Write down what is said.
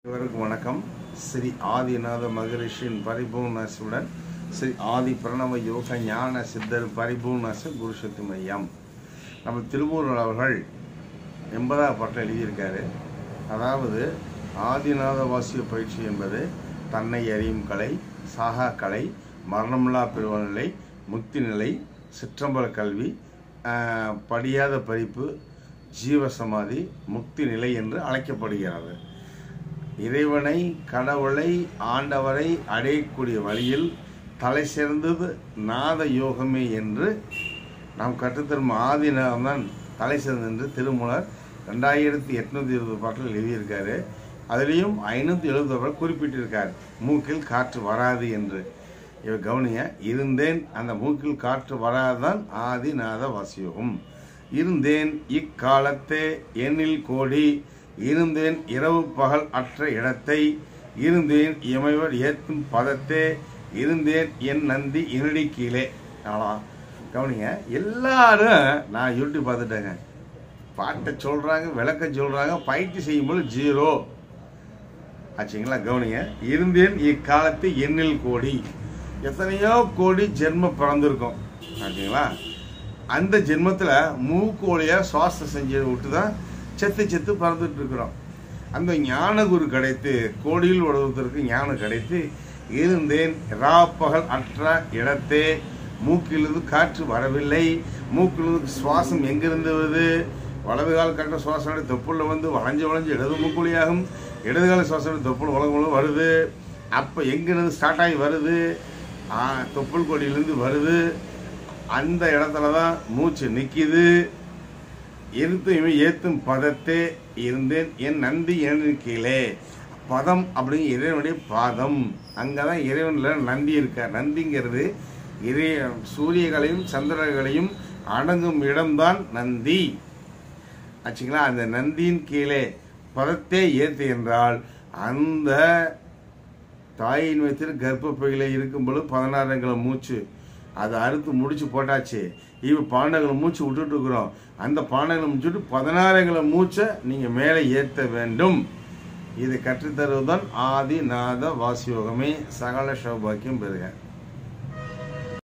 இவருக்கு வணக்கம் ஸ்ரீ ஆதிநாத மகரிஷியின் பரிபூர்ணசுடன் ஸ்ரீ ஆதி பிரணவ யோக ஞான சித்தர் பரிபூர்ணச குருசக்தி மையம் நம்ம திருமூர் அவர்கள் எண்பதாவது பாட்டில் எழுதியிருக்காரு அதாவது ஆதிநாத வாசிய பயிற்சி என்பது தன்னை அறியும் கலை சாகா கலை மரணமில்லா பெருவநிலை முக்தி நிலை சிற்றம்பல கல்வி ஆஹ், படியாத படிப்பு ஜீவசமாதி முக்தி நிலை என்று அழைக்கப்படுகிறது இறைவனை கடவுளை ஆண்டவரை அடையக்கூடிய வழியில் தலை சிறந்தது நாத யோகமே என்று நாம் கற்றுத்தரும் ஆதிநாதம் தான் தலை சிறந்தது என்று திருமூலர் ரெண்டாயிரத்தி எட்நூத்தி இருபது பாட்டில் எழுதியிருக்காரு அதுலேயும் ஐநூற்றி எழுபது பாட்டில் குறிப்பிட்டிருக்கார் மூக்கில் காற்று வராது என்று இவ கவனிய இருந்தேன் அந்த மூக்கில் காற்று வராதான் ஆதிநாத வாசியோகம் இருந்தேன் இக்காலத்தே எண்ணில் கோடி இருந்தேன் இரவு பகல் அற்ற இடத்தை இருந்தேன் இமைவர் ஏற்றும் பதத்தே இருந்தேன் என் நந்தி இருடி கீழே அவ்வளோ கவனிங்க எல்லாரும் நான் யூடியூப் பார்த்துட்டேங்க பாட்டை சொல்கிறாங்க விளக்கம் சொல்கிறாங்க பயிற்சி செய்யும்போது ஜீரோ ஆச்சுங்களா கவனிங்க இருந்தேன் இக்காலத்து எண்ணில் கோடி எத்தனையோ கோடி ஜென்மம் பிறந்திருக்கும் ஆச்சுங்களா அந்த ஜென்மத்தில் மூக்கோழியாக சுவாசம் செஞ்சு விட்டு தான் செத்து செத்து பறந்துட்டு இருக்கிறோம் அந்த ஞான குரு கிடைத்து கோடியில் உழவுவதற்கு ஞானம் கிடைத்து இருந்தேன் ராப்பகல் அற்ற இடத்தே மூக்கிலிருந்து காற்று வரவில்லை மூக்கிலிருந்து சுவாசம் எங்கிருந்து வருது வலது கால் கட்ட சுவாசம் தொப்புள்ள வந்து வளைஞ்சு வளைஞ்சு இடது மூக்குழியாகும் இடது கால சுவாசம் தொப்புள் உலகம் வருது அப்போ எங்கிருந்து ஸ்டார்ட் ஆகி வருது ஆ, தொப்புள் கொடியிலேருந்து வருது அந்த இடத்துல தான் மூச்சு நிற்கிது இருத்தும் இவன் ஏத்தும் பதத்தே இருந்தேன் என் நந்தி என் கீழே பதம் அப்படிங்க இறைவனுடைய பாதம் அங்கே தான் இறைவனில் நந்தி இருக்கார் நந்திங்கிறது இறை சூரியகளையும் சந்திரகளையும் அடங்கும் இடம்தான் நந்தி ஆச்சுங்களா அந்த நந்தியின் கீழே பதத்தே ஏத்து என்றால் அந்த தாயின் வயிற்றில் கர்ப்பப்பையில் இருக்கும் பொழுது பதினாறுங்களை மூச்சு அதை அறுத்து முடிச்சு போட்டாச்சு இப்போ பாண்டங்களை மூச்சு விட்டுட்டு இருக்கிறோம் அந்த பாண்டங்களை முடிச்சுட்டு பதினாறுங்களை மூச்சை நீங்கள் மேலே ஏற்ற வேண்டும் இதை கற்றுத்தருவதுதான் ஆதி நாத வாசியோகமே சகல சௌபாக்கியம் பெறுக